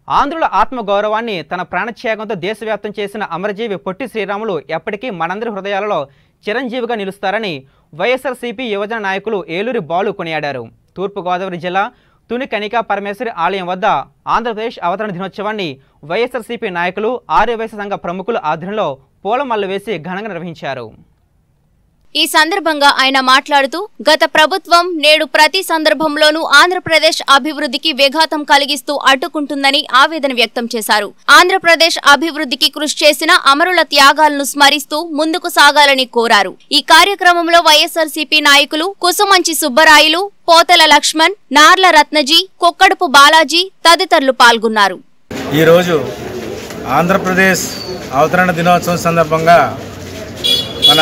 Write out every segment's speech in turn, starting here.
ఆంధ్రుల ఆత్మగౌరవాన్ని తన ప్రాణత్యాగంతో దేశవ్యాప్తం చేసిన అమరజీవి పొట్టి శ్రీరాములు ఎప్పటికీ మనందరి హృదయాలలో చిరంజీవిగా నిలుస్తారని వైఎస్ఆర్సీపీ యువజన నాయకులు ఏలూరి బాలు కొనియాడారు తూర్పుగోదావరి జిల్లా తుని కనికా పరమేశ్వరి ఆలయం వద్ద ఆంధ్రప్రదేశ్ అవతరణ దినోత్సవాన్ని వైఎస్ఆర్సీపీ నాయకులు ఆర్యవైశ్య సంఘ ప్రముఖుల ఆధ్వర్యంలో పూలమల్లు వేసి ఘనంగా నిర్వహించారు ఈ సందర్భంగా ఆయన మాట్లాడుతూ గత ప్రభుత్వం నేడు ప్రతి సందర్భంలోనూ ఆంధ్రప్రదేశ్ అభివృద్ధికి విఘాతం కలిగిస్తూ అడ్డుకుంటుందని ఆవేదన వ్యక్తం చేశారు ఆంధ్రప్రదేశ్ అభివృద్ధికి కృషి చేసిన అమరుల త్యాగాలను స్మరిస్తూ ముందుకు సాగాలని కోరారు ఈ కార్యక్రమంలో వైఎస్ఆర్సీపీ నాయకులు కుసుమంచి సుబ్బరాయులు పోతల లక్ష్మణ్ నార్ల రత్నజీ కొక్కడుపు బాలాజీ తదితరులు పాల్గొన్నారు ఈరోజు ఆంధ్రప్రదేశ్ అవతరణ దినోత్సవం సందర్భంగా మన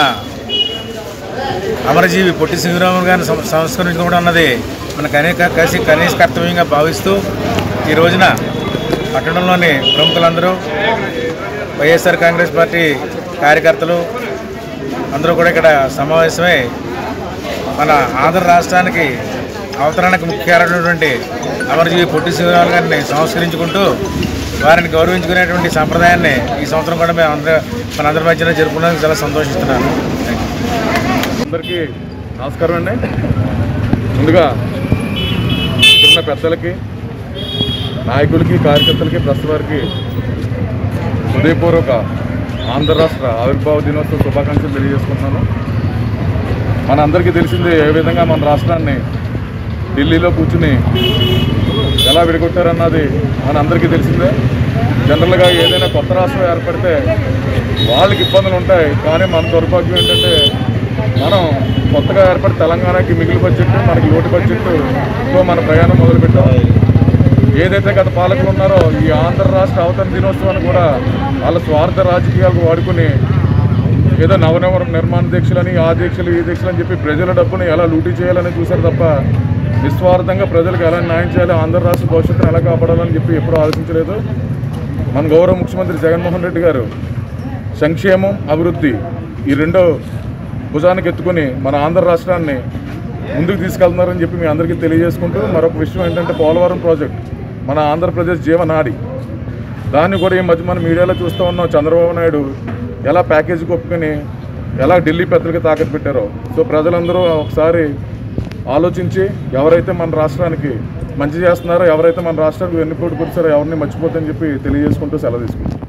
అమరజీవి పొట్టి సింగరాములు గారిని సం- సంస్కరించుకోవడం అన్నది మన కనీక కసి కనీస కర్తవ్యంగా భావిస్తూ ఈ రోజున పట్టణంలోని ప్రముఖులందరూ వైఎస్ఆర్ కాంగ్రెస్ పార్టీ కార్యకర్తలు అందరూ కూడా ఇక్కడ సమావేశమై మన ఆంధ్ర రాష్ట్రానికి అవతరణకు ముఖ్యమైనటువంటి అమరజీవి పొట్టి సింగరాములు గారిని సంస్కరించుకుంటూ వారిని గౌరవించుకునేటువంటి సంప్రదాయాన్ని ఈ సంవత్సరం కూడా మేము అందరూ మనందరి మధ్యన జరుపుకున్నందుకు చాలా సంతోషిస్తున్నాను థ్యాంక్ యూ అందరికీ నమస్కారం అండి ముందుగా ఇక్కడున్న పెద్దలకి నాయకులకి కార్యకర్తలకి ప్రెస్ వారికి హృదయపూర్వక ఆంధ్ర రాష్ట్ర ఆవిర్భావ దినోత్సవ శుభాకాంక్షలు తెలియజేసుకుంటున్నాను మన అందరికీ తెలిసిందే ఏ విధంగా మన రాష్ట్రాన్ని ఢిల్లీలో కూర్చుని ఎలా విడగొట్టారన్నది మన అందరికీ తెలిసిందే జనరల్గా ఏదైనా కొత్త రాష్ట్రం ఏర్పడితే వాళ్ళకి ఇబ్బందులు ఉంటాయి కానీ మన దౌర్భాగ్యం ఏంటంటే మనం కొత్తగా ఏర్పడి తెలంగాణకి మిగిలి బడ్జెట్ మనకి లోటు బడ్జెట్తో మన ప్రయాణం మొదలుపెట్టాం ఏదైతే గత పాలకులు ఉన్నారో ఈ ఆంధ్ర రాష్ట్ర అవతరణ దినోత్సవాన్ని కూడా వాళ్ళ స్వార్థ రాజకీయాలకు వాడుకుని ఏదో నవనవ నిర్మాణ దీక్షలని ఆ దీక్షలు ఈ దీక్షలు అని చెప్పి ప్రజల డబ్బుని ఎలా లూటీ చేయాలని చూశారు తప్ప నిస్వార్థంగా ప్రజలకు ఎలా న్యాయం చేయాలి ఆంధ్ర రాష్ట్ర భవిష్యత్తును ఎలా కాపాడాలని చెప్పి ఎప్పుడూ ఆలోచించలేదు మన గౌరవ ముఖ్యమంత్రి జగన్మోహన్ రెడ్డి గారు సంక్షేమం అభివృద్ధి ఈ రెండో భుజానికి ఎత్తుకొని మన ఆంధ్ర రాష్ట్రాన్ని ముందుకు తీసుకెళ్తున్నారని చెప్పి మీ అందరికీ తెలియజేసుకుంటూ మరొక విషయం ఏంటంటే పోలవరం ప్రాజెక్ట్ మన ఆంధ్రప్రదేశ్ జీవనాడి దాన్ని కూడా ఈ మధ్య మన మీడియాలో చూస్తూ ఉన్నాం చంద్రబాబు నాయుడు ఎలా ప్యాకేజీ ఒప్పుకొని ఎలా ఢిల్లీ పెద్దలకి తాకట్టు పెట్టారో సో ప్రజలందరూ ఒకసారి ఆలోచించి ఎవరైతే మన రాష్ట్రానికి మంచి చేస్తున్నారో ఎవరైతే మన రాష్ట్రానికి వెన్నుపోటు కూర్చారో ఎవరిని మర్చిపోద్దని చెప్పి తెలియజేసుకుంటూ సెలవు తీసుకుంటాం